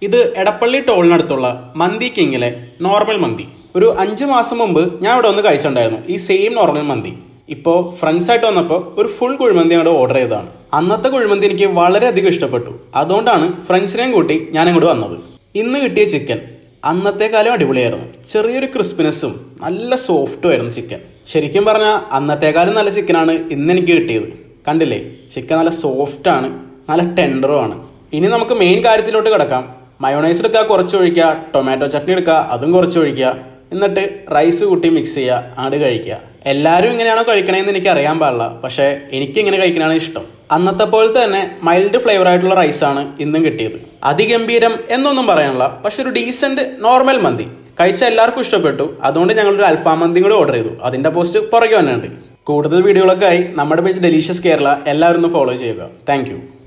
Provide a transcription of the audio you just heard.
ഇത് എടപ്പള്ളി ടോളിനടുത്തുള്ള മന്തി കിങ്ങിലെ നോർമൽ മന്തി ഒരു അഞ്ച് മാസം മുമ്പ് ഞാൻ ഇവിടെ ഒന്ന് കഴിച്ചിട്ടുണ്ടായിരുന്നു ഈ സെയിം നോർമൽ മന്തി ഇപ്പോൾ ഫ്രണ്ട്സ് ആയിട്ട് വന്നപ്പോൾ ഒരു ഫുൾ കുഴിമന്തി അങ്ങോട്ട് ഓർഡർ ചെയ്തതാണ് അന്നത്തെ കുഴിമന്തി എനിക്ക് വളരെയധികം ഇഷ്ടപ്പെട്ടു അതുകൊണ്ടാണ് ഫ്രണ്ട്സിനെയും കൂട്ടി ഞാൻ ഇങ്ങോട്ട് വന്നത് ഇന്ന് കിട്ടിയ ചിക്കൻ അന്നത്തെക്കാളും അടിപൊളിയായിരുന്നു ചെറിയൊരു ക്രിസ്പിനെസ്സും നല്ല സോഫ്റ്റും ആയിരുന്നു ചിക്കൻ ശരിക്കും പറഞ്ഞാൽ അന്നത്തെക്കാളും നല്ല ചിക്കനാണ് ഇന്ന് എനിക്ക് കിട്ടിയത് കണ്ടില്ലേ ചിക്കൻ നല്ല സോഫ്റ്റാണ് നല്ല ടെൻഡറും ആണ് ഇനി നമുക്ക് മെയിൻ കാര്യത്തിലോട്ട് കിടക്കാം മയോണൈസ് എടുക്കുക കുറച്ച് ഒഴിക്കുക ടൊമാറ്റോ ചട്നി എടുക്കുക അതും കുറച്ച് ഒഴിക്കുക എന്നിട്ട് റൈസ് കൂട്ടി മിക്സ് ചെയ്യുക അങ്ങോട്ട് കഴിക്കുക എല്ലാവരും ഇങ്ങനെയാണോ കഴിക്കണതെന്ന് എനിക്ക് അറിയാൻ പാടില്ല പക്ഷേ എനിക്ക് ഇങ്ങനെ കഴിക്കാനാണ് ഇഷ്ടം അന്നത്തെ പോലത്തെ തന്നെ മൈൽഡ് ഫ്ലേവർ ആയിട്ടുള്ള റൈസാണ് ഇന്നും കിട്ടിയത് അതിഗംഭീരം എന്നൊന്നും പറയാനില്ല പക്ഷെ ഒരു ഡീസന്റ് നോർമൽ മന്തി കഴിച്ച എല്ലാവർക്കും ഇഷ്ടപ്പെട്ടു അതുകൊണ്ട് ഞങ്ങൾ ഒരു അൽഫാം മന്തി കൂടി ഓർഡർ ചെയ്തു അതിന്റെ പോസ്റ്റ് പുറകെ വന്നിട്ടുണ്ട് കൂടുതൽ വീഡിയോകളൊക്കെ ആയി നമ്മുടെ പേജ് ഡെലീഷ്യസ് കേരള എല്ലാവരും ഒന്ന് ഫോളോ ചെയ്യുക താങ്ക്